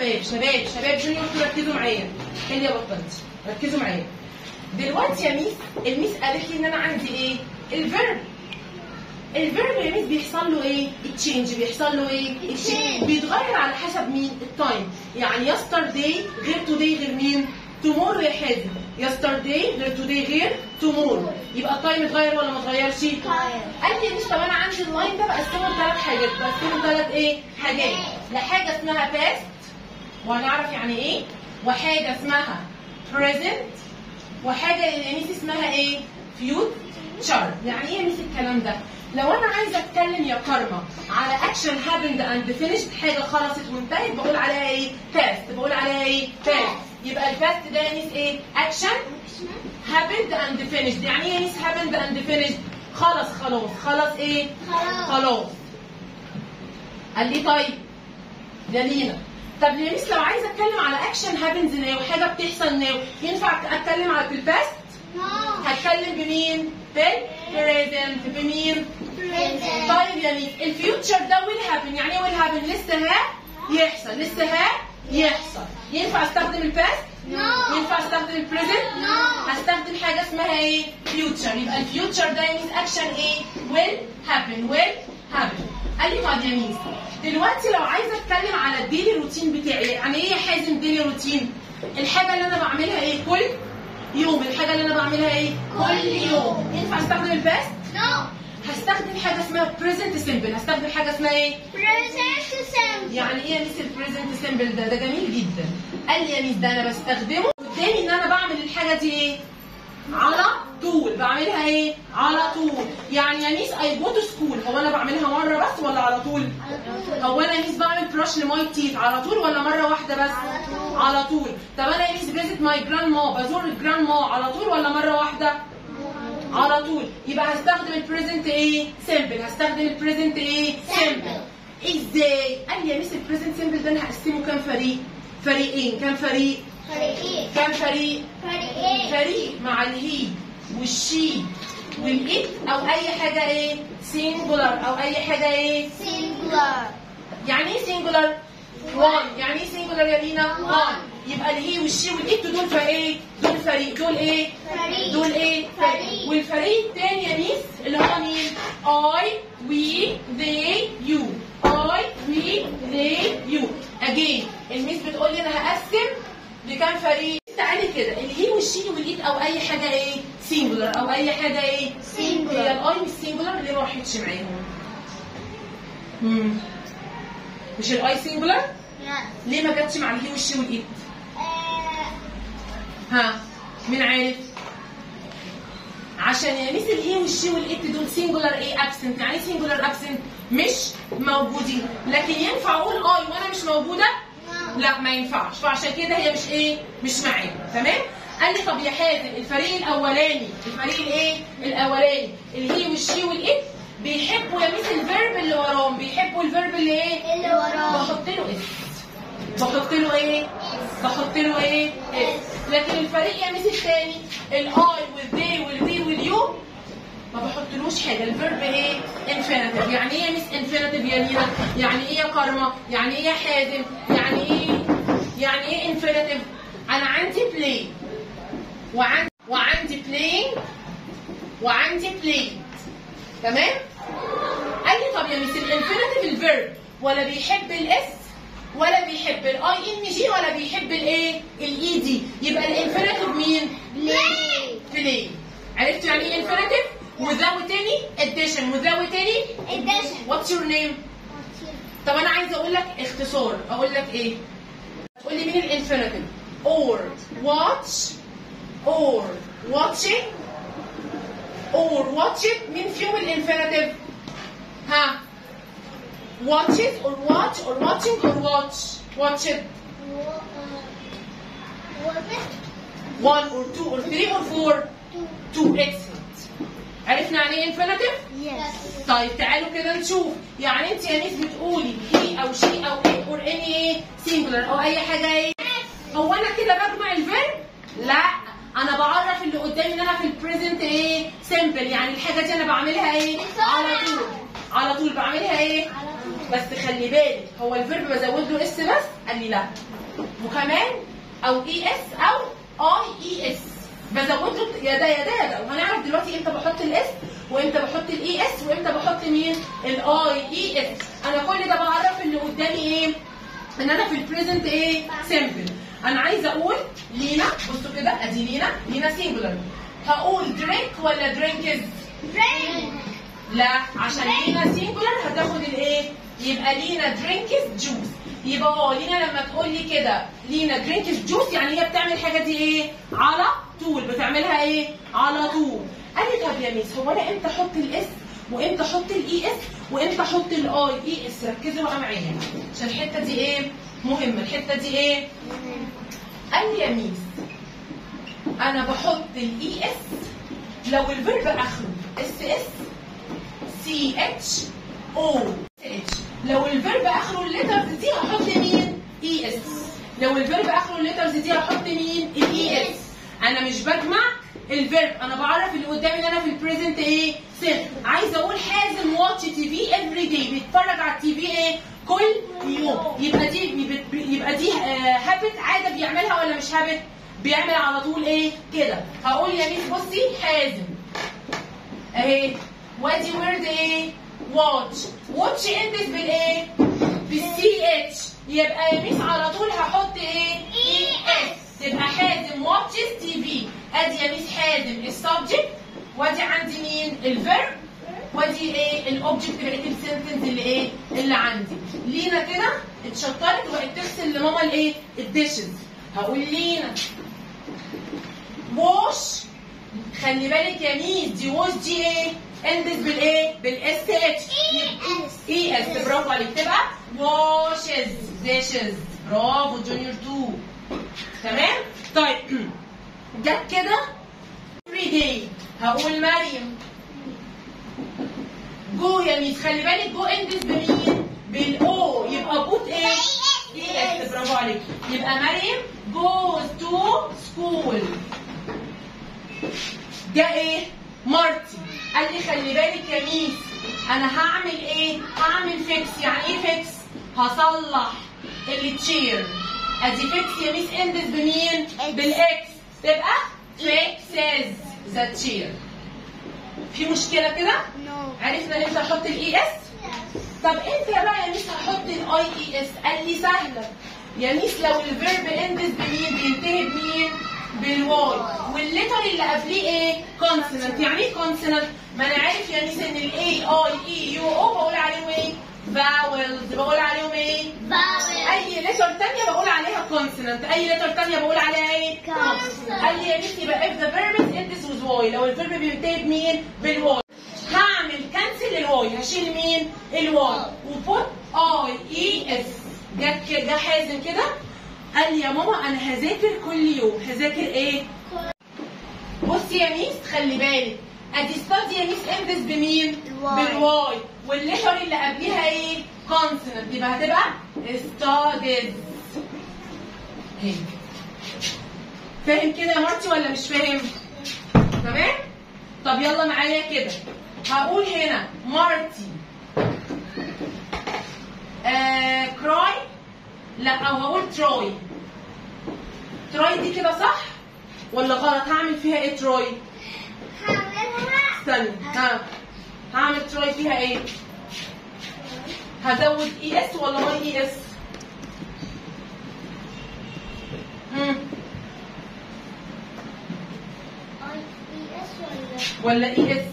شباب شباب شباب جونيور ركزوا معايا اللي يا بطلتي ركزوا معايا دلوقتي يا ميس الميس قالت لي ان انا عندي ايه الفيرب الفيرب يا ميس بيحصل له ايه التشينج بيحصل له ايه التشينج. بيتغير على حسب مين التايم يعني يسترداي غير توداي غير مين تومورو يا حازم يسترداي غير توداي غير تومورو يبقى التايم اتغير ولا ما اتغيرش قال لي يا ميس طب انا عندي اللاين ده بقسمه لثلاث حاجات بقسمه لثلاث ايه حاجات لا حاجه اسمها باست وهنعرف يعني ايه وحاجه اسمها present وحاجه يا ميس اسمها ايه future يعني ايه يا ميس الكلام ده لو انا عايزه اتكلم يا كارما على اكشن happened and finished حاجه خلصت وانتهت بقول عليها ايه past بقول عليها ايه past يبقى الباست ده يا ميس ايه action happened and finished يعني ايه يا ميس happened and finished خلص خلاص خلاص ايه خلاص. خلاص قال لي طيب يا لينا طب يا ميس لو عايزه اتكلم على اكشن هابنز ناو حاجه بتحصل ناو ينفع اتكلم على في الباست هتكلم بمين بالبريزنت بمين طيب يا ميس الفيوتشر ده ويل هابن يعني ايه ويل هابن لسه ها يحصل لسه ها يحصل ينفع استخدم الباست No. ينفع استخدم البريزنت No. هستخدم حاجه اسمها ايه فيوتشر يبقى الفيوتشر ده يميز اكشن ايه ويل هابن ويل هابن قال لي طب يا ميس دلوقتي لو عايزه اتكلم على الديلي روتين بتاعي يعني ايه يا حازم ديلي روتين الحاجه اللي انا بعملها ايه كل يوم الحاجه اللي انا بعملها ايه كل يوم ينفع استخدم الباست هستخدم حاجه اسمها بريزنت سيمبل هستخدم حاجه اسمها ايه يعني ايه يا ميس البريزنت سيمبل ده ده جميل جدا قال لي يا ميس ده انا بستخدمه قدامي ان انا بعمل الحاجه دي ايه على طول بعملها ايه على طول يعني يا ميس اي جو تو سكول هو انا بعملها مره بس ولا على طول هو انا يا ميس بعمل براش لماي تيث على طول ولا مره واحده بس على طول. على طول طب انا يا ميس فيزيت ماي جراند ما بزور الجراند ما على طول ولا مره واحده على طول يبقى هستخدم البريزنت ايه سيمبل هستخدم البريزنت ايه سيمبل ازاي قال لي يا ميس البريزنت سيمبل ده انا هقسمه كام فريق فريقين كام فريق كام فريق فريق مع الهي والشي والايت او اي حاجه ايه سينجولار او اي حاجه ايه يعني ايه سينجولار 1 يعني ايه سينجولار يا لينا 1 يبقى الهي والشي والايت دول فريق دول فريق دول ايه دول ايه فريق. والفريق الثاني يا ميس اللي هو مين I we they you I we they you again الميس بتقول لي انا هقسم لكام فريق تعالي كده الهي والشي والايد او اي حاجه ايه سينجولار او اي حاجه ايه Singular. هي الاي مش سينجولار ليه ما راحتش معاهم مم. مش الاي سينجولار ليه ما جاتش مع الهي والشي والايد ها مين عارف عشان يا ميس الهي والشي والايت دول سينجولار ايه ابسنت يعني سينجولار ابسنت مش موجودين لكن ينفع اقول اي وانا مش موجوده لا ما ينفعش فعشان كده هي مش ايه مش معانا تمام قال لي طب يا حازم الفريق الاولاني الفريق الايه الاولاني الهي والشي والايت بيحبوا يا ميس الفيرب اللي وراهم بيحبوا الفيرب اللي ايه اللي وراه بحط له اس بحط له ايه بحط له ايه اس لكن الفريق يا ميس الثاني الاي والذي والوي واليو ما بحطلوش حاجه الفيرب ايه انفينيتيف يعني ايه يا ميس انفينيتيف يا لينا يعني ايه يا كارما يعني ايه يا حازم يعني ايه يعني ايه انفينيتيف انا عندي بلاي وعندي وعندي playing وعندي played تمام قال لي طب يا ميس الانفينيتيف الفيرب ولا بيحب الاس ولا بيحب الاي ان جي ولا بيحب الايه الاي دي يبقى الانفينيتيف مين بلاي عرفتوا يعني ايه انفينيتيف without any addition without any what's your name طب انا عايزه اقول لك اختصار اقول لك ايه تقول لي مين الانفينيتيف or watch or watching or watching مين فيهم الانفينيتيف ها watches or watch or watching or watch watch it one or two or three or four two excellent عرفنا يعني ايه infinitive طيب تعالوا كده نشوف يعني انت يا ميس بتقولي هي او شي او it or any ايه singular او اي حاجه ايه هو انا كده بجمع الفيرب لا انا بعرف اللي قدامي ان انا في البريزنت ايه سيمبل يعني الحاجه دي انا بعملها ايه على طول على طول بعملها ايه بس خلي بالك هو الفيرب بزود له اس بس قال لي لا وكمان او اي اس او اي اي اس بزود له يا ده يا ده يا ده وهنعرف دلوقتي امتى بحط الاس وامتى بحط الاي اس وامتى بحط مين الاي اي اس انا كل ده بعرف اللي قدامي ايه ان انا في البريزنت ايه سيمبل انا عايزه اقول لينا بصوا كده ادي لينا لينا سينجولار هقول درينك ولا درينكز لا عشان لينا سينجولار هتاخد الايه يبقى لينا درينكز جوز يبقى اه لينا لما تقول لي كده لينا درينكز جوز يعني هي بتعمل الحاجه دي ايه على طول بتعملها ايه على طول قال لي طب يا ميس هو انا امتى احط الاس وامتى احط الاي اس وامتى احط الاي اي اس ركزوا بقى معايا عشان الحته دي ايه مهمه الحته دي ايه قال لي يا ميس انا بحط الاي اس لو الفيرب اخره اس اس سي اتش او اتش لو الفيرب اخره الليترز دي هحط مين اي اس لو الفيرب اخره الليترز دي هحط مين الاي اس انا مش بجمع الفيرب انا بعرف اللي قدامي ان انا في البريزنت ايه سير عايزه اقول حازم واتش تي في افري داي بيتفرج على التي في ايه كل يوم يبقى دي يبقى دي هابت عاده بيعملها ولا مش هابت بيعمل على طول ايه كده هقول يا ميس بصي حازم اهي وادي وورد ايه واتش واتش اندس بالايه بالسي اتش يبقى يا ميس على طول هحط ايه اي اس تبقى حازم واتشز تي في ادي يا ميس حازم السبجكت وادي عندي مين الفيرب وادي ايه الاوبجكت بقيه السنتنس اللي ايه اللي عندي لينا كده اتشطرت وبقت تغسل لماما الايه الديشز هقول لينا ووش خلي بالك يا ميس دي ووش دي ايه اندس بالايه بالاس اتش اي اس برافو عليك تبقى واشز ديشز برافو جونيور 2 تمام طيب جت كده every day هقول مريم جو يا ميس خلي بالك جو اندس بمين بالاو يبقى بوت ايه اي اس برافو عليك يبقى مريم goes to school ده ايه مارتي قال لي خلي بالك يا ميس انا هعمل ايه هعمل فيكس يعني ايه فيكس هصلح التشير ادي فيكس يا ميس اندس بمين بالاكس تبقى فيكسز ذا تشير في مشكله كده عرفنا امتى احط الاي اس طب انت يا بقى يا ميس هحط الاي اي اس قال لي سهله يا ميس لو الفيرب اندس بمين بينتهي بمين بالواي والليتر اللي قبليه ايه كونسونانت يعني ايه كونسونانت ما انا عارف يا ميس ان الاي اي اي يو او بقول عليهم ايه فاولز بقول عليهم ايه اي ليتر تانية بقول عليها كونسونانت اي ليتر تانية بقول عليها ايه Consonant. قال لي يا ميس يبقى if the verb is ended with y لو الفيرب بينتهي بمين بالواي هعمل كانسل للواي هشيل مين الواي وبوت اي اي اس جت كده جه حازم كده قال لي يا ماما انا هذاكر كل يوم هذاكر ايه بصي يا ميس خلي بالك ادي ستادي يا ميس اندس بمين الواي. بالواي والليتر اللي قبليها ايه كونسونانت يبقى هتبقى ستاديز اهي فاهم كده يا مارتي ولا مش فاهم تمام طب يلا معايا كده هقول هنا مارتي آه كراي لا او هقول تروي تروي دي كده صح ولا غلط هعمل فيها ايه تروي استني ها هعمل تروي فيها ايه هزود اي اس ولا ماي اي اس مم. ولا اي اس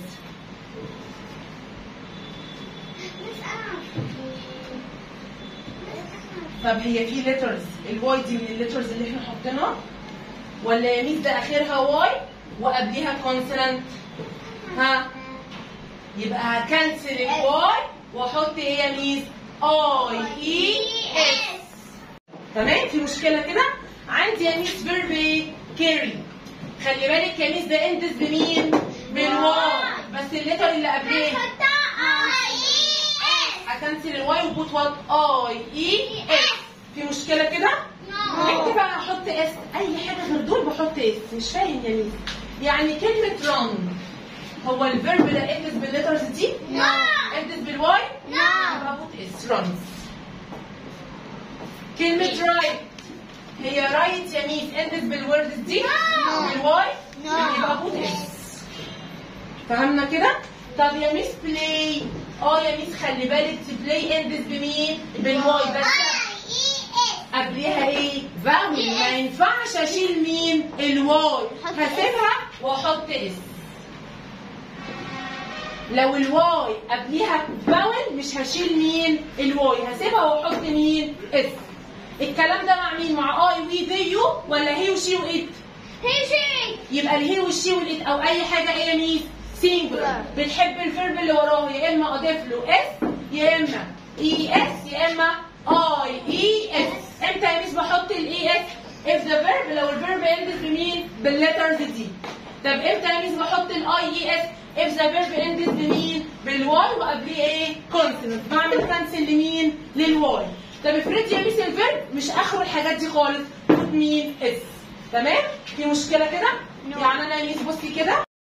طب هي في ليترز الواي دي من الليترز اللي احنا حاطينها ولا يا ميس ده اخرها واي وقبليها كونسونانت ها يبقى هكنسل الواي واحط ايه يا ميس اي اي اس تمام في مشكله كده عندي يا ميس فيرب ايه كاري خلي بالك يا ميس ده اندس بمين بالواي بس الليتر اللي قبليه هكنسل الواي وبوت وات اي اي اس في مشكله كده انت بقى هحط اس اي حاجه غير دول بحط اس مش فاهم يا ميس يعني كلمه رن هو الفيرب ده اندس بالليترز دي اندس بالواي يبقى هبط اس runs كلمة رايت هي رايت يا ميس اندس بالوردز دي بالواي No. يبقى هبط اس فهمنا كده؟ طب يا ميس بلاي اه يا ميس خلي بالك بلاي اندس بمين؟ بالواي بس قبليها ايه؟ فاول ما ينفعش اشيل مين؟ الواي هسيبها واحط اس لو الواي قبليها فاول مش هشيل مين؟ الواي هسيبها واحط مين؟ اس الكلام ده مع مين؟ مع اي وي ذي يو ولا هي وشي وات؟ يبقى الهي والشي والات او اي حاجه ايه يا ميس؟ سينجولار بنحب الفيرب اللي وراه يا اما اضيف له اس يا اما اي اس يا اما اي اي اس امتى يا ميس بحط الاي اس؟ if the verb لو الفيرب ends بمين؟ بالليترز دي طب امتى يا ميس بحط الاي اي اس؟ if the verb ends بمين؟ بالواي وقبليه ايه؟ consonant بعمل كانسل لمين؟ للواي طب افرضي يا ميس الفيرب مش اخره الحاجات دي خالص خد مين؟ اس تمام؟ في مشكله كده؟ No. يعني انا يا ميس بصي كده